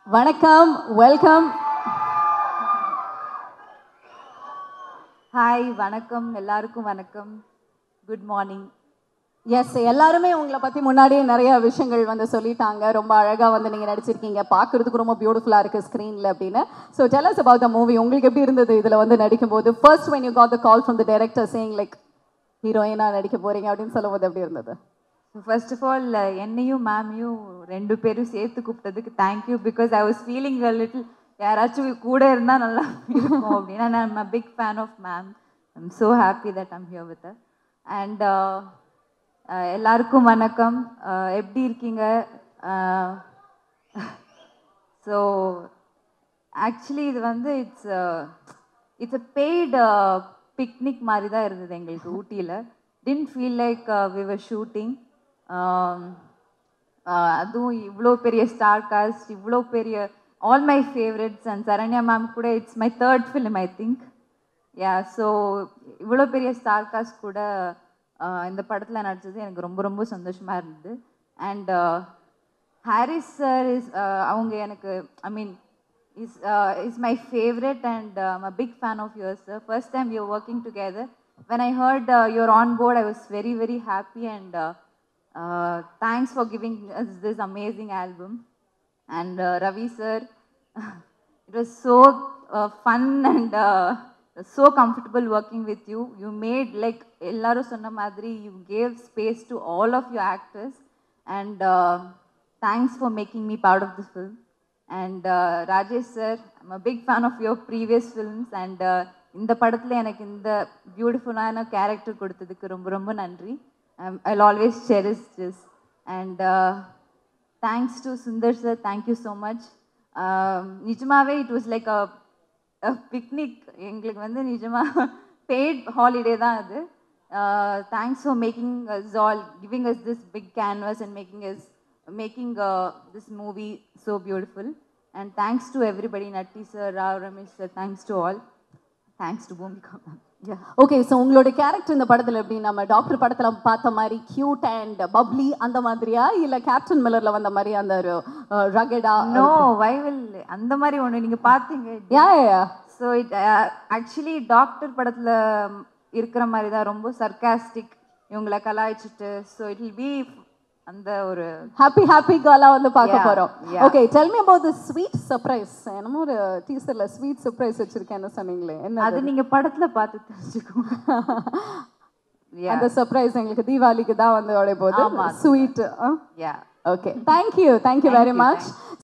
வணக்கம் welcome hi வணக்கம் எல்லாருக்கும் வணக்கம் குட் மார்னிங் எஸ் எல்லாருமே உங்களை பற்றி முன்னாடியே நிறைய விஷயங்கள் வந்து சொல்லிட்டாங்க ரொம்ப அழகாக வந்து நீங்கள் நடிச்சிருக்கீங்க பார்க்குறதுக்கு ரொம்ப பியூட்டிஃபுல்லாக இருக்குது ஸ்க்ரீனில் அப்படின்னு so tell us about the movie உங்களுக்கு எப்படி இருந்தது இதில் வந்து நடிக்கும்போது first when you got the call from the director saying like ஹீரோயினாக நடிக்க போகிறீங்க அப்படின்னு சொல்லும்போது எப்படி இருந்தது ஃபர்ஸ்ட் ஆஃப் ஆல் என்னையும் மேமையும் ரெண்டு பேரும் சேர்த்து கூப்பிட்டதுக்கு thank you because I was feeling a little யாராச்சும் கூட இருந்தால் நல்லா இருக்கும் அப்படின்னு நான் I'm big fan of ma'am I'm so happy that I'm here with and எல்லாருக்கும் வணக்கம் Uh, எப்படி இருக்கீங்க ஸோ ஆக்சுவலி இது வந்து it's it's a paid picnic மாதிரி தான் இருந்தது எங்களுக்கு ஊட்டியில் didn't feel like we were shooting அதுவும் இவ்வளோ பெரிய ஸ்டார் காஸ்ட் இவ்வளோ பெரிய all my favourites and Saranya ma'am கூட it's my third film I think yeah so இவ்வளோ பெரிய ஸ்டார் காஸ்ட் கூட uh, இந்த படத்தில் நடிச்சது எனக்கு ரொம்ப ரொம்ப சந்தோஷமாக இருந்தது அண்ட் ஹாரிஸ் சார் இஸ் அவங்க எனக்கு I mean is is my favourite and I'm a big fan of your sir first time you're working together when I heard your on board I was very very happy and thanks for giving this amazing album and uh, Ravi sir, it was so uh, fun and uh, so comfortable working with you. You made like எல்லாரும் சொன்ன மாதிரி you gave space to all of your actors and uh, thanks for making me part of this film. And uh, Rajesh sir, I'm a big fan of your previous films and uh, இந்த படத்தில் எனக்கு இந்த பியூட்டிஃபுல்லான character கொடுத்ததுக்கு ரொம்ப ரொம்ப நன்றி I always cherish this and thanks to Sundar sir thank you so much நிஜமாவே it was like a picnic எங்களுக்கு வந்து நிஜமாக பெய்ட் ஹாலிடே தான் அது thanks for making us all giving us this big canvas and making us making this movie so beautiful and thanks to everybody Natty sir Rao Ramesh sir thanks to all thanks to Bhumika ma'am yeah okay so உங்களோட character இந்த படத்தில் எப்படி நம்ம doctor படத்தில் பார்த்த மாதிரி cute and bubbly அந்த மாதிரியா இல்லை கேப்டன் மில்லரில் வந்த மாதிரி அந்த ஒரு ரகடா நோ வைவில் அந்த மாதிரி ஒன்று நீங்கள் பார்த்தீங்க yeah yeah so it actually Doctor படத்தில் இருக்கிற மாதிரி தான் ரொம்ப சர்க்காஸ்டிக் இவங்களை கலாய்ச்சிட்டு ஸோ இட் வில் பி அந்த ஒரு ஹாப்பி ஹாப்பி கேர்லா வந்து பார்க்க Yeah, போறோம் yeah. Okay tell me about the sweet surprise என்னமோ ஒரு டீசர்ல ஸ்வீட் சர்ப்ரைஸ் வச்சிருக்கேன்னு சொன்னீங்களே என்ன அது நீங்கள் படத்தில் பார்த்து தெரிஞ்சுக்கோங்க Yeah. அந்த சர்ப்ரைஸ் எங்களுக்கு தீபாவளிக்கு தான் வந்து உடைய போது ஆமா. Sweet yeah okay thank you thank you very you, much